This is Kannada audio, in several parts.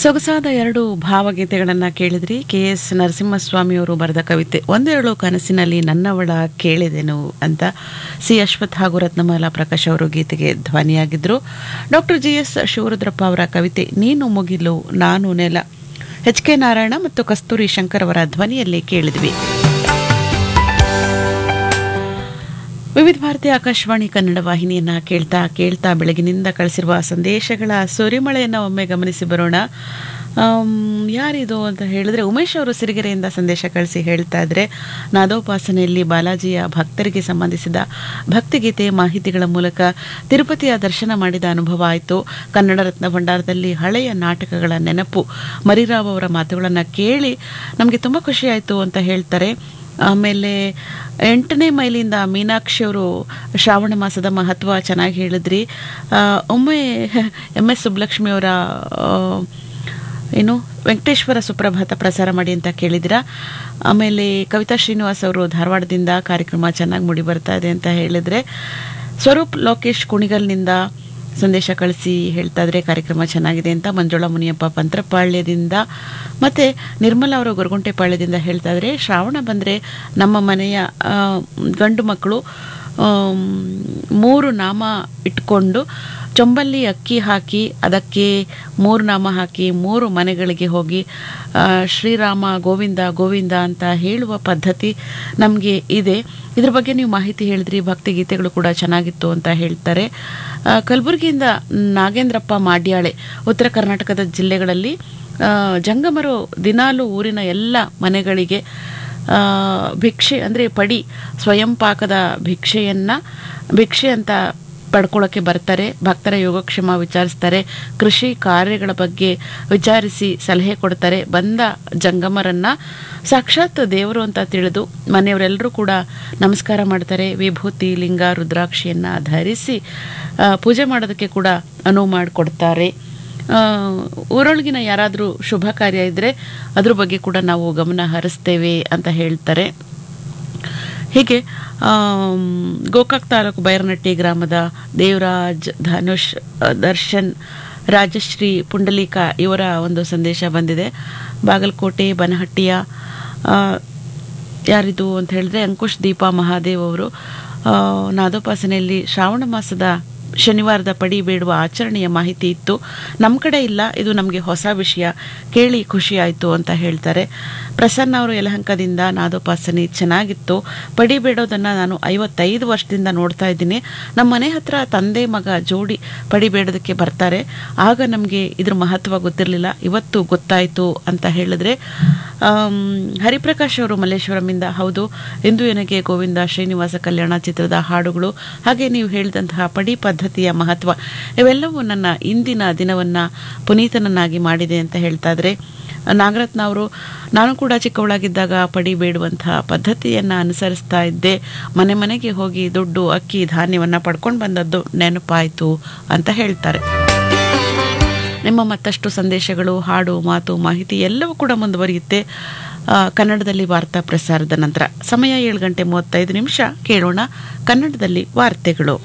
ಸೊಗಸಾದ ಎರಡು ಭಾವಗೀತೆಗಳನ್ನು ಕೇಳಿದ್ರಿ ಕೆ ಎಸ್ ನರಸಿಂಹಸ್ವಾಮಿಯವರು ಬರೆದ ಕವಿತೆ ಒಂದೆರಡು ಕನಸಿನಲ್ಲಿ ನನ್ನವಳ ಕೇಳಿದೆನು ಅಂತ ಸಿ ಅಶ್ವಥ್ ಹಾಗೂ ರತ್ನಮಾಲಾ ಪ್ರಕಾಶ್ ಅವರು ಗೀತೆಗೆ ಧ್ವನಿಯಾಗಿದ್ದರು ಡಾಕ್ಟರ್ ಜಿ ಎಸ್ ಶಿವರುದ್ರಪ್ಪ ಅವರ ಕವಿತೆ ನೀನು ಮುಗಿಲು ನಾನು ನೆಲ ಎಚ್ ಕೆ ನಾರಾಯಣ ಮತ್ತು ಕಸ್ತೂರಿ ಶಂಕರ್ ಅವರ ಧ್ವನಿಯಲ್ಲಿ ಕೇಳಿದ್ವಿ ವಿವಿಧ ಭಾರತಿ ಆಕಾಶವಾಣಿ ಕನ್ನಡ ವಾಹಿನಿಯನ್ನ ಕೇಳ್ತಾ ಕೇಳ್ತಾ ಬೆಳಗಿನಿಂದ ಕಳಿಸಿರುವ ಸಂದೇಶಗಳ ಸುರಿಮಳೆಯನ್ನು ಒಮ್ಮೆ ಗಮನಿಸಿ ಬರೋಣ ಆಮ್, ಯಾರಿದು ಅಂತ ಹೇಳಿದ್ರೆ ಉಮೇಶ್ ಅವರು ಸಿರಿಗೆರೆಯಿಂದ ಸಂದೇಶ ಕಳಿಸಿ ಹೇಳ್ತಾ ಇದ್ರೆ ನಾದೋಪಾಸನೆಯಲ್ಲಿ ಬಾಲಾಜಿಯ ಭಕ್ತರಿಗೆ ಸಂಬಂಧಿಸಿದ ಭಕ್ತಿಗೀತೆ ಮಾಹಿತಿಗಳ ಮೂಲಕ ತಿರುಪತಿಯ ದರ್ಶನ ಮಾಡಿದ ಅನುಭವ ಆಯಿತು ಕನ್ನಡ ರತ್ನ ಭಂಡಾರದಲ್ಲಿ ಹಳೆಯ ನಾಟಕಗಳ ನೆನಪು ಮರಿರಾವ್ ಅವರ ಮಾತುಗಳನ್ನು ಕೇಳಿ ನಮಗೆ ತುಂಬ ಖುಷಿ ಆಯಿತು ಅಂತ ಹೇಳ್ತಾರೆ ಆಮೇಲೆ ಎಂಟನೇ ಮೈಲಿಂದ ಮೀನಾಕ್ಷಿ ಅವರು ಶ್ರಾವಣ ಮಾಸದ ಮಹತ್ವ ಚೆನ್ನಾಗಿ ಹೇಳಿದ್ರಿ ಆ, ಒಮ್ಮೆ ಎಮ್ ಎಸ್ ಸುಬ್ಬಲಕ್ಷ್ಮಿ ಅವರ ಆ, ಏನು ವೆಂಕಟೇಶ್ವರ ಸುಪ್ರಭಾತ ಪ್ರಸಾರ ಮಾಡಿ ಅಂತ ಕೇಳಿದಿರ ಆಮೇಲೆ ಕವಿತಾ ಶ್ರೀನಿವಾಸ್ ಅವರು ಧಾರವಾಡದಿಂದ ಕಾರ್ಯಕ್ರಮ ಚೆನ್ನಾಗಿ ಮೂಡಿ ಬರ್ತಾ ಇದೆ ಅಂತ ಹೇಳಿದ್ರೆ ಸ್ವರೂಪ್ ಲೋಕೇಶ್ ಕುಣಿಗಲ್ನಿಂದ ಸಂದೇಶ ಕಳಿಸಿ ಹೇಳ್ತಾ ಇದ್ರೆ ಕಾರ್ಯಕ್ರಮ ಚೆನ್ನಾಗಿದೆ ಅಂತ ಮಂಜುಳಾ ಮುನಿಯಪ್ಪ ಪಂತ್ರಪಾಳ್ಯದಿಂದ ಮತ್ತೆ ನಿರ್ಮಲಾ ಅವರು ಗೊರಗುಂಟೆಪಾಳ್ಯದಿಂದ ಹೇಳ್ತಾ ಇದ್ರೆ ಶ್ರಾವಣ ಬಂದರೆ ನಮ್ಮ ಮನೆಯ ಆ, ಗಂಡು ಮಕ್ಕಳು ಆಮ್, ಮೂರು ನಾಮ ಇಟ್ಕೊಂಡು ಚೊಂಬಲ್ಲಿ ಅಕ್ಕಿ ಹಾಕಿ ಅದಕ್ಕೆ ಮೂರು ನಾಮ ಹಾಕಿ ಮೂರು ಮನೆಗಳಿಗೆ ಹೋಗಿ ಆ, ಶ್ರೀರಾಮ ಗೋವಿಂದ ಗೋವಿಂದ ಅಂತ ಹೇಳುವ ಪದ್ಧತಿ ನಮಗೆ ಇದೆ ಇದ್ರ ಬಗ್ಗೆ ನೀವು ಮಾಹಿತಿ ಹೇಳಿದ್ರಿ ಭಕ್ತಿಗೀತೆಗಳು ಕೂಡ ಚೆನ್ನಾಗಿತ್ತು ಅಂತ ಹೇಳ್ತಾರೆ ಆ, ಕಲಬುರಗಿಯಿಂದ ನಾಗೇಂದ್ರಪ್ಪ ಮಾಡ್ಯಾಳೆ ಉತ್ತರ ಕರ್ನಾಟಕದ ಜಿಲ್ಲೆಗಳಲ್ಲಿ ಆ, ಜಂಗಮರು ದಿನಾಲು ಊರಿನ ಎಲ್ಲ ಮನೆಗಳಿಗೆ ಆ, ಭಿಕ್ಷೆ ಅಂದರೆ ಪಡಿ ಸ್ವಯಂ ಪಾಕದ ಭಿಕ್ಷೆಯನ್ನು ಭಿಕ್ಷೆ ಅಂತ ಪಡ್ಕೊಳ್ಳೋಕ್ಕೆ ಬರ್ತಾರೆ ಭಕ್ತರ ಯೋಗಕ್ಷೇಮ ವಿಚಾರಿಸ್ತಾರೆ ಕೃಷಿ ಕಾರ್ಯಗಳ ಬಗ್ಗೆ ವಿಚಾರಿಸಿ ಸಲಹೆ ಕೊಡ್ತಾರೆ ಬಂದ ಜಂಗಮರನ್ನ ಸಾಕ್ಷಾತ್ ದೇವರು ಅಂತ ತಿಳಿದು ಮನೆಯವರೆಲ್ಲರೂ ಕೂಡ ನಮಸ್ಕಾರ ಮಾಡ್ತಾರೆ ವಿಭೂತಿ ಲಿಂಗ ರುದ್ರಾಕ್ಷಿಯನ್ನ ಧರಿಸಿ ಆ, ಪೂಜೆ ಮಾಡೋದಕ್ಕೆ ಕೂಡ ಅನುವು ಮಾಡಿಕೊಡ್ತಾರೆ ಆ, ಊರೊಳಗಿನ ಯಾರಾದರೂ ಶುಭ ಕಾರ್ಯ ಇದ್ದರೆ ಅದ್ರ ಬಗ್ಗೆ ಕೂಡ ನಾವು ಗಮನ ಹರಿಸ್ತೇವೆ ಅಂತ ಹೇಳ್ತಾರೆ ಹೀಗೆ ಆಮ್, ಗೋಕಾಕ್ ತಾಲೂಕು ಬೈರನಟ್ಟಿ ಗ್ರಾಮದ ದೇವರಾಜ್ ಧನುಷ್ ಆ, ದರ್ಶನ್ ರಾಜಶ್ರೀ ಪುಂಡಲೀಕ ಇವರ ಒಂದು ಸಂದೇಶ ಬಂದಿದೆ ಬಾಗಲಕೋಟೆ ಬನಹಟ್ಟಿಯ ಆ, ಯಾರಿದು ಅಂತ ಹೇಳಿದ್ರೆ ಅಂಕುಶ್ ದೀಪಾ ಮಹಾದೇವ್ ಅವರು ಆ, ನಾದೋಪಾಸನೆಯಲ್ಲಿ ಶ್ರಾವಣ ಮಾಸದ ಶನಿವಾರದ ಪಡಿ ಬೇಡುವ ಆಚರಣೆಯ ಮಾಹಿತಿ ಇತ್ತು ನಮ್ಮ ಕಡೆ ಇಲ್ಲ ಇದು ನಮಗೆ ಹೊಸ ವಿಷಯ ಕೇಳಿ ಖುಷಿ ಆಯಿತು ಅಂತ ಹೇಳ್ತಾರೆ ಪ್ರಸನ್ನ ಅವರು ಯಲಹಂಕದಿಂದ ನಾದೋಪಾಸನೆ ಚೆನ್ನಾಗಿತ್ತು ಪಡಿ ಬೇಡೋದನ್ನು ನಾನು ಐವತ್ತೈದು ವರ್ಷದಿಂದ ನೋಡ್ತಾ ಇದ್ದೀನಿ ನಮ್ಮ ಮನೆ ಹತ್ರ ತಂದೆ ಮಗ ಜೋಡಿ ಪಡಿ ಬೇಡೋದಕ್ಕೆ ಬರ್ತಾರೆ ಆಗ ನಮಗೆ ಇದ್ರ ಮಹತ್ವ ಗೊತ್ತಿರಲಿಲ್ಲ ಇವತ್ತು ಗೊತ್ತಾಯಿತು ಅಂತ ಹೇಳಿದ್ರೆ ಆಮ್, ಹರಿಪ್ರಕಾಶ್ ಅವರು ಮಲ್ಲೇಶ್ವರಮಿಂದ ಹೌದು ಎಂದು ನನಗೆ ಗೋವಿಂದ ಶ್ರೀನಿವಾಸ ಕಲ್ಯಾಣ ಚಿತ್ರದ ಹಾಡುಗಳು ಹಾಗೆ ನೀವು ಹೇಳಿದಂತಹ ಪಡಿ ಪದ್ಧತಿಯ ಮಹತ್ವ ಇವೆಲ್ಲವೂ ನನ್ನ ಇಂದಿನ ದಿನವನ್ನ ಪುನೀತನನ್ನಾಗಿ ಮಾಡಿದೆ ಅಂತ ಹೇಳ್ತಾ ಇದ್ರೆ ನಾಗರತ್ನ ಅವರು ನಾನು ಕೂಡ ಚಿಕ್ಕವಳಾಗಿದ್ದಾಗ ಪಡಿ ಬೇಡುವಂತಹ ಪದ್ಧತಿಯನ್ನು ಅನುಸರಿಸ್ತಾ ಇದ್ದೆ ಮನೆ ಮನೆಗೆ ಹೋಗಿ ದುಡ್ಡು ಅಕ್ಕಿ ಧಾನ್ಯವನ್ನು ಪಡ್ಕೊಂಡು ಬಂದದ್ದು ನೆನಪಾಯಿತು ಅಂತ ಹೇಳ್ತಾರೆ ನಿಮ್ಮ ಮತ್ತಷ್ಟು ಸಂದೇಶಗಳು ಹಾಡು ಮಾತು ಮಾಹಿತಿ ಎಲ್ಲವೂ ಕೂಡ ಮುಂದುವರಿಯುತ್ತೆ ಆ, ಕನ್ನಡದಲ್ಲಿ ವಾರ್ತಾ ಪ್ರಸಾರದ ನಂತರ ಸಮಯ ಏಳು ಗಂಟೆ ಮೂವತ್ತೈದು ನಿಮಿಷ ಕೇಳೋಣ ಕನ್ನಡದಲ್ಲಿ ವಾರ್ತೆಗಳು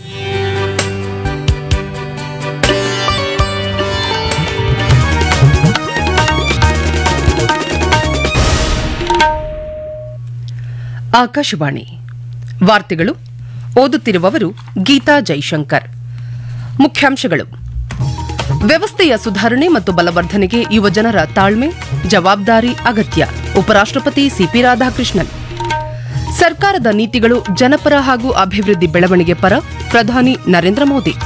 ಆಕಾಶವಾಣಿ ವಾರ್ತೆಗಳು ಓದುತ್ತಿರುವವರು ಗೀತಾ ಜೈಶಂಕರ್ ಮುಖ್ಯಾಂಶಗಳು ವ್ಯವಸ್ಥೆಯ ಸುಧಾರಣೆ ಮತ್ತು ಬಲವರ್ಧನೆಗೆ ಯುವಜನರ ತಾಳ್ಮೆ ಜವಾಬ್ದಾರಿ ಅಗತ್ಯ ಉಪರಾಷ್ಟ್ರಪತಿ ಸಿಪಿ ರಾಧಾಕೃಷ್ಣನ್ ಸರ್ಕಾರದ ನೀತಿಗಳು ಜನಪರ ಹಾಗೂ ಅಭಿವೃದ್ಧಿ ಬೆಳವಣಿಗೆ ಪರ ಪ್ರಧಾನಿ ನರೇಂದ್ರ ಮೋದಿ